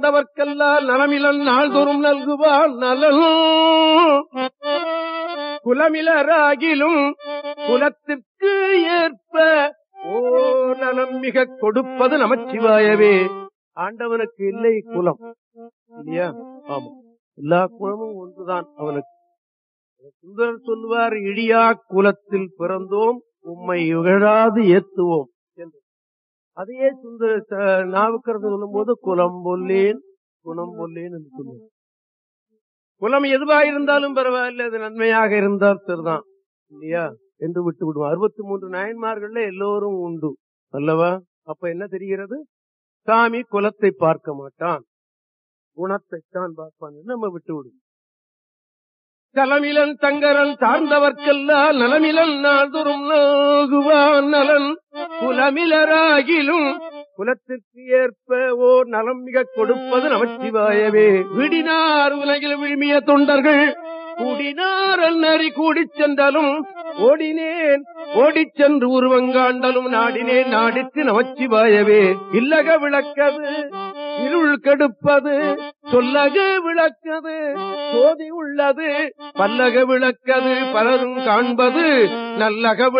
வந்தவர்க்கெல்லாம் நலமிலன் நாள்தோறும் நல்குவான் நலன் குலமிலராகிலும் குலத்திற்கு ஏற்ப ஓ நலம் மிக கொடுப்பது நமச்சிவாயவே ஆண்டவனுக்கு இல்லை குலம் இல்லையா ஆமா எல்லா குலமும் ஒன்றுதான் அவனுக்கு சுந்தரர் சொல்லுவார் இடியா குலத்தில் பிறந்தோம் உம்மை இகழாது ஏத்துவோம் என்று அதையே சுந்தர ச- நாவுக்கரசு சொல்லும் போது குலம் பொல்லேன் குணம் பொல்லேன் என்று சொல்லுவார் குலம் எதுவா இருந்தாலும் பரவாயில்ல அது நன்மையாக இருந்தால் சரிதான் இல்லையா என்று விட்டு விடுவோம் அறுபத்தி மூன்று நாயன்மார்கள்ல எல்லோரும் உண்டு அல்லவா அப்ப என்ன தெரிகிறது சாமி குலத்தை பார்க்க மாட்டான் குணத்தைத்தான் பார்ப்பான் என்று நம்ம விட்டு விடுவோம் தலமிலன் தங்கரன் சார்ந்தவர்க்கெல்லாம் நலமிலன் நாள்தோறும் நாகுவான் நலன் குலமிலராகிலும் குலத்திற்கு ஏற்ப ஓர் நலம் மிக கொடுப்பது நமச்சிவாயவே விடினார் உலகில் விழுமிய தொண்டர்கள் கூடினார் அந்நறி கூடிச் சென்றாலும் ஓடினேன் ஓடிச் சென்று உருவங்காண்டலும் நாடினேன் நாடித்து நமச்சிவாயவே இல்லக விளக்கது இருள் கெடுப்பது சொல்லக விளக்கது சோதி உள்ளது பல்லக விளக்கது பலரும் காண்பது நல்லக